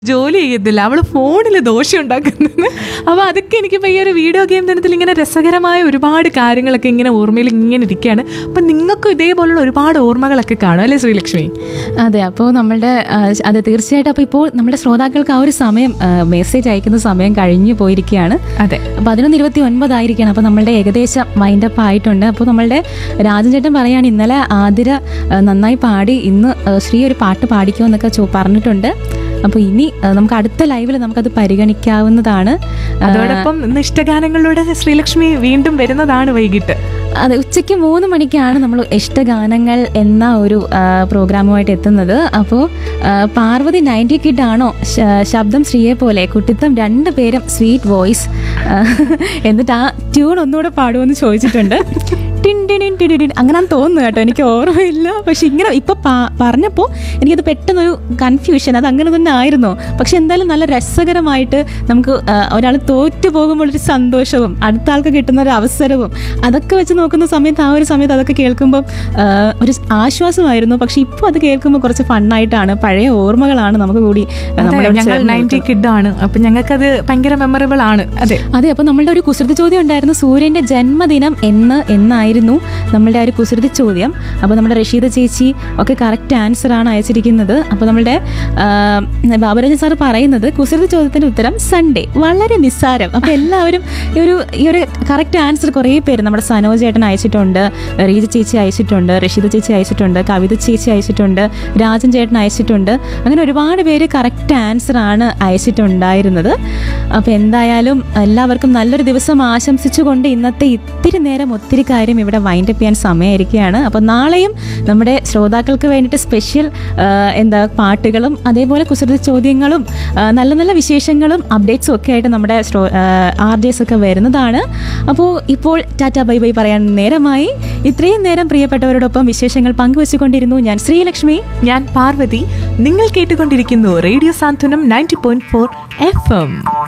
ജോലി ചെയ്യത്തില്ല അവള് ഫോണിൽ ദോഷം ഉണ്ടാക്കുന്നത് അപ്പോൾ അതൊക്കെ എനിക്കിപ്പോൾ ഈ ഒരു വീഡിയോ ഗെയിം ദിനത്തിൽ ഇങ്ങനെ രസകരമായ ഒരുപാട് കാര്യങ്ങളൊക്കെ ഇങ്ങനെ ഓർമ്മയിൽ ഇങ്ങനെ ഇരിക്കുകയാണ് അപ്പം നിങ്ങൾക്കും ഇതേപോലുള്ള ഒരുപാട് ഓർമ്മകളൊക്കെ കാണും അല്ലേ ശ്രീലക്ഷ്മി അതെ അപ്പോൾ നമ്മളുടെ ആ, അതെ തീർച്ചയായിട്ടും അപ്പോൾ ഇപ്പോൾ നമ്മുടെ ശ്രോതാക്കൾക്ക് ആ ഒരു സമയം മെസ്സേജ് അയക്കുന്ന സമയം കഴിഞ്ഞു പോയിരിക്കുകയാണ് അതെ പതിനൊന്ന് ഇരുപത്തി ഒൻപതായിരിക്കണം അപ്പോൾ നമ്മളുടെ ഏകദേശം വൈൻഡപ്പ് ആയിട്ടുണ്ട് അപ്പോൾ നമ്മളുടെ രാജൻ ചേട്ടൻ പറയാണ് ഇന്നലെ ആതിര ആ, നന്നായി പാടി ഇന്ന് ആ, ശ്രീ ഒരു പാട്ട് പാടിക്കുമെന്നൊക്കെ ചോ പറഞ്ഞിട്ടുണ്ട് അപ്പോൾ ഇനി ആ, നമുക്ക് അടുത്ത ലൈവിൽ നമുക്കത് പരിഗണിക്കാവുന്നതാണ് ആ, അതോടൊപ്പം ഇന്ന് ഇഷ്ടഗാനങ്ങളിലൂടെ ശ്രീലക്ഷ്മി വീണ്ടും വരുന്നതാണ് വൈകിട്ട് അതെ ഉച്ചയ്ക്ക് മൂന്ന് മണിക്കാണ് നമ്മൾ ഇഷ്ടഗാനങ്ങൾ എന്ന ഒരു ആ, പ്രോഗ്രാമുമായിട്ട് എത്തുന്നത് അപ്പോൾ ആ, പാർവതി നയൻറ്റി കിഡ് ആണോ ശ- ശബ്ദം ശ്രീയെ പോലെ കുട്ടിത്തം രണ്ട് പേരും സ്വീറ്റ് വോയിസ് എന്നിട്ട് ആ ട്യൂൺ ഒന്നുകൂടെ പാടുമെന്ന് ചോദിച്ചിട്ടുണ്ട് ടിൻ ടിൻ ടിൻ ടിൻ അങ്ങനെയാന്ന് തോന്നുന്നു കേട്ടോ എനിക്ക് ഓർമ്മയില്ല പക്ഷെ ഇങ്ങനെ ഇപ്പൊ പ- പറഞ്ഞപ്പോൾ എനിക്കത് പെട്ടെന്നൊരു കൺഫ്യൂഷൻ അത് അങ്ങനെ തന്നെ ആയിരുന്നു പക്ഷെ എന്തായാലും നല്ല രസകരമായിട്ട് നമുക്ക് ഒരാൾ തോറ്റു പോകുമ്പോൾ ഒരു സന്തോഷവും അടുത്ത ആൾക്ക് കിട്ടുന്ന ഒരു അവസരവും അതൊക്കെ വെച്ച് നോക്കുന്ന സമയത്ത് ആ ഒരു സമയത്ത് അതൊക്കെ കേൾക്കുമ്പോൾ ആ, ഒരു ആശ്വാസമായിരുന്നു പക്ഷെ ഇപ്പോൾ അത് കേൾക്കുമ്പോൾ കുറച്ച് ഫണ്ണായിട്ടാണ് പഴയ ഓർമ്മകളാണ് നമുക്ക് കൂടി ആ, നമ്മുടെ ഇവിടെ ഞങ്ങൾ ചേർന്ന് നയൻറ്റി കിഡാണ് അപ്പം ഞങ്ങൾക്കത് ഭയങ്കര മെമ്മറബിൾ ആണ് അതെ അതെ അപ്പോൾ നമ്മളുടെ ഒരു കുസൃതി ചോദ്യം ഉണ്ടായിരുന്നു സൂര്യന്റെ ജന്മദിനം എന്ന് എന്നായിരുന്നു നമ്മളുടെ ആ ഒരു കുസൃതി ചോദ്യം അപ്പോൾ നമ്മുടെ റഷീദ ചേച്ചി ഒക്കെ കറക്റ്റ് ആൻസർ ആണ് അയച്ചിരിക്കുന്നത് അപ്പോൾ നമ്മളുടെ ആ, ബാബുരാജൻ സാർ പറയുന്നത് കുസൃതി ചോദ്യത്തിന്റെ ഉത്തരം സൺഡേ വളരെ നിസ്സാരം അപ്പോൾ എല്ലാവരും ഈ ഒരു ഈ ഒരു കറക്റ്റ് ആൻസർ കുറേ പേര് നമ്മുടെ സനോജ് ചേട്ടൻ അയച്ചിട്ടുണ്ട് റീജ ചേച്ചി അയച്ചിട്ടുണ്ട് റഷീദ ചേച്ചി അയച്ചിട്ടുണ്ട് കവിത ചേച്ചി അയച്ചിട്ടുണ്ട് രാജൻ ചേട്ടൻ അയച്ചിട്ടുണ്ട് അങ്ങനെ ഒരുപാട് പേര് കറക്റ്റ് ആൻസർ ആണ് അയച്ചിട്ടുണ്ടായിരുന്നത് അപ്പോൾ എന്തായാലും എല്ലാവർക്കും നല്ലൊരു ദിവസം ആശംസിച്ചുകൊണ്ട് ഇന്നത്തെ ഇത്തിരി നേരം ഒത്തിരി കാര്യം ഇവിടെ വൈൻഡപ്പ് ചെയ്യാൻ സമയമായിരിക്കുകയാണ് അപ്പോൾ നാളെയും നമ്മുടെ ശ്രോതാക്കൾക്ക് വേണ്ടിയിട്ട് സ്പെഷ്യൽ എന്താ പാട്ടുകളും അതേപോലെ കുസൃതി ചോദ്യങ്ങളും ആ, നല്ല നല്ല വിശേഷങ്ങളും അപ്ഡേറ്റ്സും ഒക്കെ ആയിട്ട് നമ്മുടെ ആർ ജെ എസ് ഒക്കെ വരുന്നതാണ് അപ്പോൾ ഇപ്പോൾ ടാറ്റ ബൈ ബൈ പറയാൻ നേരമായി ഇത്രയും നേരം പ്രിയപ്പെട്ടവരോടൊപ്പം വിശേഷങ്ങൾ പങ്കുവച്ചുകൊണ്ടിരുന്നു ഞാൻ ശ്രീലക്ഷ്മി ഞാൻ പാർവതി നിങ്ങൾ കേട്ടുകൊണ്ടിരിക്കുന്നു radio Santhwanam ninety point four F M